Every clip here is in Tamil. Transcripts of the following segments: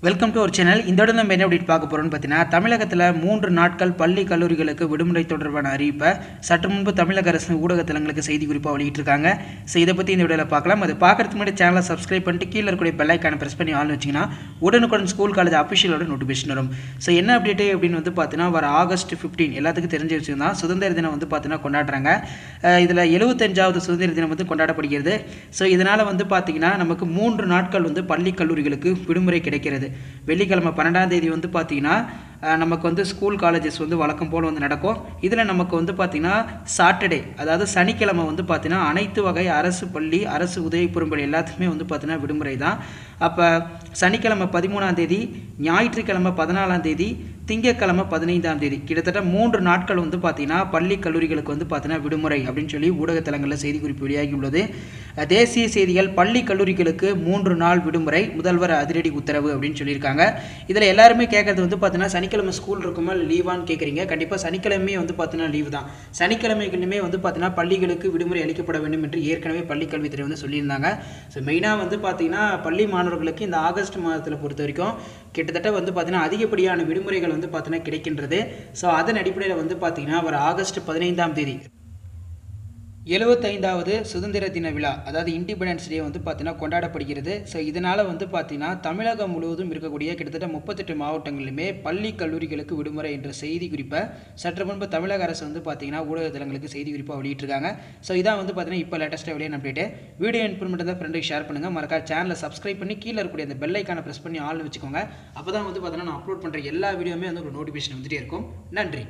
வெல்கம் டு ஒரு சேனல் இந்த இடம் நம்ம என்ன update பார்க்க போகிறோம்னு பார்த்தீங்கன்னா தமிழகத்தில் மூன்று நாட்கள் பள்ளி கல்லூரிகளுக்கு விடுமுறை தொடர்பான அறிவிப்பை சற்று முன்பு தமிழக அரசு ஊடகத்தலங்களுக்கு செய்தி குறிப்பாக வெளியிட்டிருக்காங்க ஸோ இதை பற்றி இந்த வீடியோவில் பார்க்கலாம் அது பார்க்கறதுக்கு முன்னாடி சேனலை சப்ஸ்கிரைப் பண்ணிட்டு கீழே இருக்கக்கூடிய பெல் ஐக்கானை ப்ரெஸ் பண்ணி ஆன் வச்சிங்கன்னா உடனுக்குடன் ஸ்கூல் காலேஜ் அஃபிஷியலோட நோட்டிஃபிகேஷன் வரும் ஸோ என்ன அப்டேட்டு அப்படின்னு வந்து பார்த்தீங்கன்னா வர ஆகஸ்ட் ஃபிஃப்டீன் எல்லாத்துக்கும் தெரிஞ்ச விஷயம் தான் சுதந்திர தினம் வந்து பார்த்தீங்கன்னா கொண்டாடுறாங்க இதில் எழுபத்தஞ்சாவது சுதந்திர தினம் வந்து கொண்டாடப்படுகிறது ஸோ இதனால் வந்து பார்த்தீங்கன்னா நமக்கு மூன்று நாட்கள் வந்து பள்ளி கல்லூரிகளுக்கு விடுமுறை கிடைக்கிறது வெள்ளிக்கிழமை பன்னெண்டாம் தேதி வந்து பார்த்தீங்கன்னா அஹ், நமக்கு வந்து ஸ்கூல் காலேஜஸ் வந்து வழக்கம் போல் வந்து நடக்கும் இதில் நமக்கு வந்து பார்த்திங்கன்னா சாட்டர்டே அதாவது சனிக்கிழமை வந்து பார்த்திங்கன்னா அனைத்து வகை அரசு பள்ளி அரசு உதவி பெறும்படி எல்லாத்துக்குமே வந்து பார்த்திங்கன்னா விடுமுறை தான் அப்போ சனிக்கிழமை பதிமூணாம் தேதி ஞாயிற்றுக்கிழமை பதினாலாம் தேதி திங்கட்கிழமை பதினைந்தாம் தேதி கிட்டத்தட்ட மூன்று நாட்கள் வந்து பார்த்தீங்கன்னா பள்ளி கல்லூரிகளுக்கு வந்து பார்த்தீங்கன்னா விடுமுறை அப்படின்னு சொல்லி ஊடகத்தலங்களில் செய்திக்குறிப்பு வெளியாகி உள்ளது அஹ் தேசிய செய்திகள் பள்ளி கல்லூரிகளுக்கு மூன்று நாள் விடுமுறை முதல்வர் அதிரடி உத்தரவு அப்படின்னு சொல்லியிருக்காங்க இதில் எல்லாருமே கேட்கறது வந்து பார்த்தீங்கன்னா சனிக்கிழமை ஸ்கூல் இருக்குமா லீவான்னு கேட்குறீங்க கண்டிப்பாக சனிக்கிழமையே வந்து பார்த்தீங்கன்னா லீவு தான் சனிக்கிழமைகளுமே வந்து பார்த்தீங்கன்னா பள்ளிகளுக்கு விடுமுறை அளிக்கப்பட வேண்டும் என்று ஏற்கனவே பள்ளி கல்வித்துறை வந்து சொல்லியிருந்தாங்க ஸோ மெயினாக வந்து பார்த்தீங்கன்னா பள்ளி மாணவர்களுக்கு இந்த ஆகஸ்ட் மாதத்தில் பொறுத்த வரைக்கும் கிட்டத்தட்ட வந்து பார்த்தீங்கன்னா அதிகப்படியான விடுமுறைகள் வந்து பார்த்தீங்கன்னா கிடைக்கின்றது ஸோ அதன் அடிப்படையில் வந்து பார்த்தீங்கன்னா வர ஆகஸ்ட் பதினைந்தாம் தேதி எழுபத்தைந்தாவது சுதந்திர தின விழா அதாவது இண்டிபெண்டன்ஸ் டே வந்து பார்த்தீங்கன்னா கொண்டாடப்படுகிறது ஸோ இதனால் வந்து பார்த்தீங்கன்னா தமிழகம் முழுவதும் இருக்கக்கூடிய கிட்டத்தட்ட முப்பத்தெட்டு மாவட்டங்களிலுமே பள்ளி கல்லூரிகளுக்கு விடுமுறை என்ற செய்தி குறிப்பை சற்று முன்பு தமிழக அரசு வந்து பார்த்தீங்கன்னா ஊடகத்தலங்களுக்கு செய்தி குறிப்பாக வெளியிட்டிருக்காங்க ஸோ இதான் வந்து பார்த்தீங்கன்னா இப்போ லேட்டஸ்ட்டாக வெளியே அப்டேட்டு வீடியோ இன்ஃபர்மேட் தான் ஃப்ரெண்டுக்கு ஷேர் பண்ணுங்கள் மறக்கா சேனலை சப்ஸ்கிரைப் பண்ணி கீழே இருக்கக்கூடிய அந்த பெல் ஐக்கானை ப்ரெஸ் பண்ணி ஆள் வச்சுக்கோங்க அப்போ தான் வந்து பார்த்தீங்கன்னா நான் அப்லோட் பண்ணுற எல்லா வீடியோமே வந்து ஒரு நோட்டிஃபிகேஷன் வந்துட்டே இருக்கும் நன்றி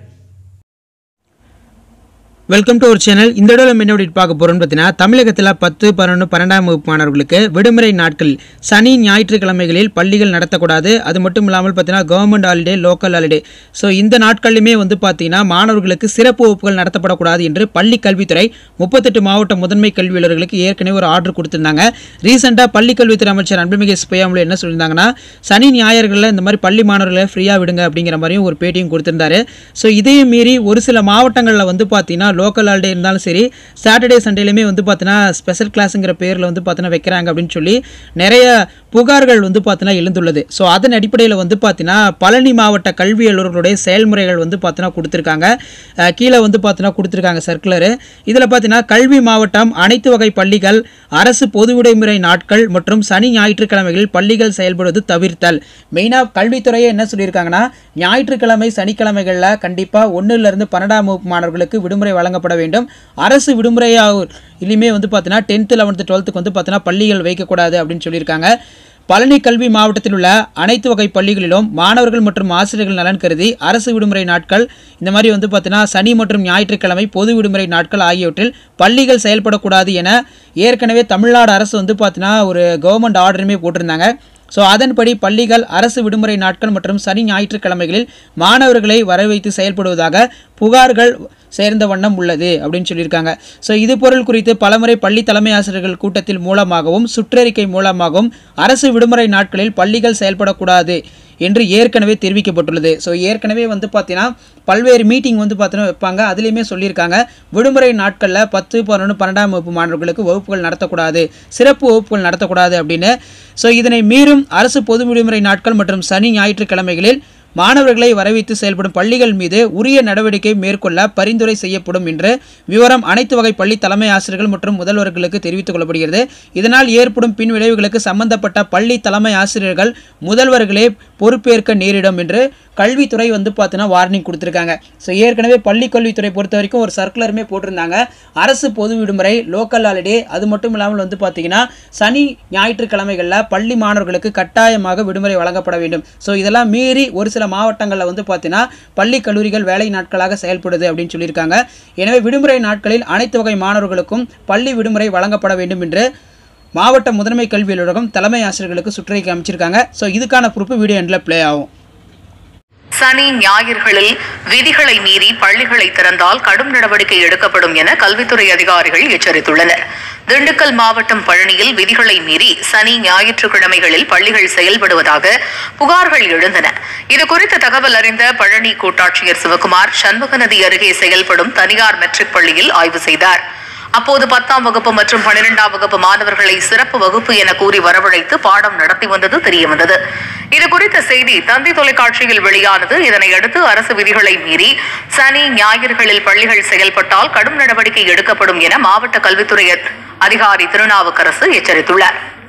வெல்கம் டு ஒரு சேனல் இந்த வீடியோவில் நம்ம என்ன update பார்க்க போகிறோம்னு பார்த்தீங்கன்னா தமிழகத்தில் பத்து பதினொன்று பன்னெண்டாம் வகுப்பு மாணவர்களுக்கு விடுமுறை நாட்கள் சனி ஞாயிற்றுக்கிழமைகளில் பள்ளிகள் நடத்தக்கூடாது அது மட்டும் இல்லாமல் பார்த்தீங்கன்னா government holiday local holiday so இந்த நாட்கள்லையுமே வந்து பார்த்தீங்கன்னா மாணவர்களுக்கு சிறப்பு வகுப்புகள் நடத்தப்படக்கூடாது என்று பள்ளி கல்வித்துறை முப்பத்தெட்டு மாவட்ட முதன்மை கல்வியாளர்களுக்கு ஏற்கனவே ஒரு ஆர்டர் கொடுத்திருந்தாங்க ரீசெண்டாக பள்ளி கல்வித்துறை அமைச்சர் அன்புமிகு சுப்பையாமலு என்ன சொல்லியிருந்தாங்கன்னா சனி ஞாயிறுகளில் இந்த மாதிரி பள்ளி மாணவர்களை ஃப்ரீயாக விடுங்க அப்படிங்கிற மாதிரியும் ஒரு பேட்டியும் கொடுத்திருந்தாரு ஸோ இதையும் மீறி ஒரு சில மாவட்டங்களில் வந்து பார்த்தீங்கன்னா லோக்கல் ஹாலிடே இருந்தாலும் சரி சாட்டர்டே சண்டேலையுமே வந்து பார்த்தீங்கன்னா ஸ்பெஷல் கிளாஸுங்கிற பேரில் வந்து பார்த்தீங்கன்னா வைக்கிறாங்க அப்படின்னு சொல்லி நிறைய புகார்கள் வந்து பார்த்தீங்கன்னா எழுந்துள்ளது ஸோ அதன் அடிப்படையில் வந்து பார்த்தீங்கன்னா பழனி மாவட்ட கல்வி அலுவலர்களுடைய செயல்முறைகள் வந்து பார்த்தீங்கன்னா கொடுத்துருக்காங்க அஹ் கீழே வந்து பார்த்தீங்கன்னா கொடுத்துருக்காங்க சர்க்குலரு இதில் பார்த்தீங்கன்னா கல்வி மாவட்டம் அனைத்து வகை பள்ளிகள் அரசு பொது விடுமுறை நாட்கள் மற்றும் சனி ஞாயிற்றுக்கிழமைகளில் பள்ளிகள் செயல்படுவது தவிர்த்தல் மெயினாக கல்வித்துறையே என்ன சொல்லியிருக்காங்கன்னா ஞாயிற்றுக்கிழமை சனிக்கிழமைகளில் கண்டிப்பாக ஒன்றுலேருந்து பன்னெண்டாம் வகுப்பு மாணவர்களுக்கு விடுமுறை வழங்கப்பட வேண்டும் அரசு விடுமுறையாக இனிமே வந்து பார்த்தீங்கன்னா டென்த்து லெவன்த்து டுவெல்த்துக்கு வந்து பார்த்தீங்கன்னா பள்ளிகள் வைக்கக்கூடாது அப்படின்னு சொல்லியிருக்காங்க பழனி கல்வி மாவட்டத்தில் உள்ள அனைத்து வகை பள்ளிகளிலும் மாணவர்கள் மற்றும் ஆசிரியர்கள் நலன் கருதி அரசு விடுமுறை நாட்கள் இந்த மாதிரி வந்து பார்த்தீங்கன்னா சனி மற்றும் ஞாயிற்றுக்கிழமை பொது விடுமுறை நாட்கள் ஆகியவற்றில் பள்ளிகள் செயல்படக்கூடாது என ஏற்கனவே தமிழ்நாடு அரசு வந்து பார்த்தீங்கன்னா ஒரு கவர்மெண்ட் ஆர்டருமே போட்டிருந்தாங்க ஸோ அதன்படி பள்ளிகள் அரசு விடுமுறை நாட்கள் மற்றும் சனி ஞாயிற்றுக்கிழமைகளில் மாணவர்களை வரவைத்து செயல்படுவதாக புகார்கள் சேர்ந்த வண்ணம் உள்ளது அப்படின்னு சொல்லியிருக்காங்க ஸோ இது பொருள் குறித்து பலமுறை பள்ளி தலைமை ஆசிரியர்கள் கூட்டத்தில் மூலமாகவும் சுற்றறிக்கை மூலமாகவும் அரசு விடுமுறை நாட்களில் பள்ளிகள் செயல்படக்கூடாது என்று ஏற்கனவே தெரிவிக்கப்பட்டுள்ளது ஸோ ஏற்கனவே வந்து பார்த்தீங்கன்னா பல்வேறு மீட்டிங் வந்து பார்த்தீங்கன்னா வைப்பாங்க அதுலேயுமே சொல்லியிருக்காங்க விடுமுறை நாட்களில் பத்து பதினொன்று பன்னெண்டாம் வகுப்பு மாணவர்களுக்கு வகுப்புகள் நடத்தக்கூடாது சிறப்பு வகுப்புகள் நடத்தக்கூடாது அப்படின்னு ஸோ இதனை மீறும் அரசு பொது விடுமுறை நாட்கள் மற்றும் சனி ஞாயிற்றுக்கிழமைகளில் மாணவர்களை வரவைத்து செயல்படும் பள்ளிகள் மீது உரிய நடவடிக்கை மேற்கொள்ள பரிந்துரை செய்யப்படும் என்று விவரம் அனைத்து வகை பள்ளி தலைமை ஆசிரியர்கள் மற்றும் முதல்வர்களுக்கு தெரிவித்துக் கொள்ளப்படுகிறது இதனால் ஏற்படும் பின் விளைவுகளுக்கு சம்பந்தப்பட்ட பள்ளி தலைமை ஆசிரியர்கள் முதல்வர்களே பொறுப்பேற்க நேரிடும் என்று கல்வித்துறை வந்து பார்த்தீங்கன்னா வார்னிங் கொடுத்துருக்காங்க ஸோ ஏற்கனவே பள்ளி கல்வித்துறை பொறுத்த வரைக்கும் ஒரு சர்க்குலருமே போட்டிருந்தாங்க அரசு பொது விடுமுறை லோக்கல் ஹாலிடே அது மட்டும் இல்லாமல் வந்து பார்த்தீங்கன்னா சனி ஞாயிற்றுக்கிழமைகளில் பள்ளி மாணவர்களுக்கு கட்டாயமாக விடுமுறை வழங்கப்பட வேண்டும் ஸோ இதெல்லாம் மீறி ஒரு சில மாவட்டங்களில் வந்து பார்த்தீங்கன்னா பள்ளி கல்லூரிகள் வேலை நாட்களாக செயல்படுது அப்படின்னு சொல்லியிருக்காங்க எனவே விடுமுறை நாட்களில் அனைத்து வகை மாணவர்களுக்கும் பள்ளி விடுமுறை வழங்கப்பட வேண்டும் என்று மாவட்ட முதன்மை கல்வி அலுவலகம் தலைமை ஆசிரியர்களுக்கு சுற்றறிக்கை அமைச்சிருக்காங்க ஸோ இதுக்கான ப்ரூஃப் வீடியோ எண்டில் ப்ளே ஆகும் சனி ஞாயிறுகளில் விதிகளை மீறி பள்ளிகளை திறந்தால் கடும் நடவடிக்கை எடுக்கப்படும் என கல்வித்துறை அதிகாரிகள் எச்சரித்துள்ளனர் திண்டுக்கல் மாவட்டம் பழனியில் விதிகளை மீறி சனி ஞாயிற்றுக்கிழமைகளில் பள்ளிகள் செயல்படுவதாக புகார்கள் எழுந்தன இதுகுறித்த தகவல் அறிந்த பழனி கூட்டாட்சியர் சிவகுமார் சண்முகநதி அருகே செயல்படும் தனியார் மெட்ரிக் பள்ளியில் ஆய்வு செய்தார் அப்போது பத்தாம் வகுப்பு மற்றும் பன்னிரெண்டாம் வகுப்பு மாணவர்களை சிறப்பு வகுப்பு என கூறி வரவழைத்து பாடம் நடத்தி வந்தது தெரியவந்தது இது குறித்த செய்தி தந்தி தொலைக்காட்சியில் வெளியானது இதனையடுத்து அரசு விதிகளை மீறி சனி ஞாயிறுகளில் பள்ளிகள் செயல்பட்டால் கடும் நடவடிக்கை எடுக்கப்படும் என மாவட்ட கல்வித்துறை அதிகாரி திருநாவுக்கரசு எச்சரித்துள்ளார்